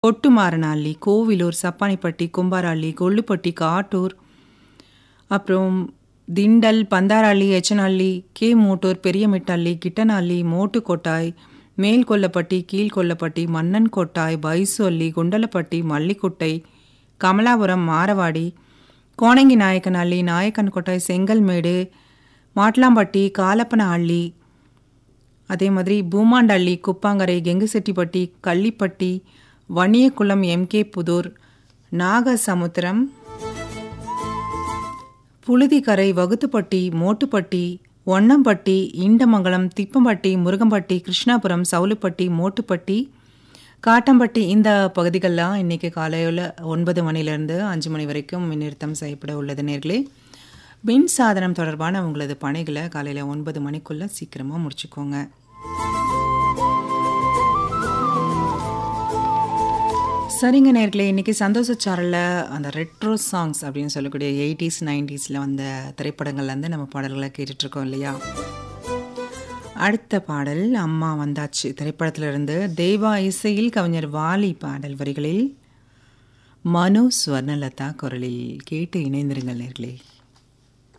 ஒட்டுமாரனஹள்ளி, கோவிலூர், சப்பாணிப்பட்டி, கும்பாரஹள்ளி, கொள்ளுப்பட்டி, காட்டூர், அப்புறம் திண்டல், பந்தாரஹள்ளி, எச்சனஹள்ளி, கே. மூட்டூர், பெரியமிட்டஹள்ளி, கிட்டனஹள்ளி, மோட்டுக்கொட்டாய், மேல்கொல்லப்பட்டி, கீழ்கொல்லப்பட்டி, மன்னன்கொட்டாய், பைசுஅள்ளி, குண்டலப்பட்டி, மல்லிக்குட்டை, கமலாபுரம், மாரவாடி, கோணங்கிநாயக்கனஹள்ளி, நாயக்கன்கொட்டாய், செங்கல்மேடு, மாட்லாம்பட்டி, காலப்பனஹள்ளி, அதே மாதிரி பூமாண்டஹள்ளி, குப்பாங்கரை, கெங்குசெட்டிப்பட்டி, கள்ளிப்பட்டி, வன்னியகுளம், எம். கே. புதூர், நாகசமுத்திரம், புழுதிக்கரை, வகுத்துப்பட்டி, மோட்டுப்பட்டி, ஒன்னம்பட்டி, இண்டமங்கலம், திப்பம்பட்டி, முருகம்பட்டி, கிருஷ்ணாபுரம், சவுலுப்பட்டி, மோட்டுப்பட்டி, காட்டம்பட்டி இந்த பகுதிகள்லாம் இன்னைக்கு காலையில 9 மணிலேருந்து 5 மணி வரைக்கும் மின்னிறுத்தம் செய்யப்பட உள்ளது நேர்களே. மின் சாதனம் தொடர்பான உங்களது பணிகள காலையில 9 மணிக்குள்ள சீக்கிரமா முடிச்சுக்கோங்க. சரிங்க நேர்களே, இன்னைக்கு சந்தோஷ சாரல்ல அந்த ரெட்ரோ சாங்ஸ் அப்படின்னு சொல்லக்கூடிய 80ஸ், 90ஸ்ல வந்த திரைப்படங்கள்லேருந்து நம்ம பாடல்கள கேட்டுட்ருக்கோம் இல்லையா? அடுத்த பாடல் அம்மா வந்தாச்சு திரைப்படத்திலிருந்து தேவா இசையில் கவிஞர் வாலி பாடல் வரிகளில் மனோ ஸ்வர்ணலதா குரலில் கேட்டு இணைந்திருங்கள் நேர்களே.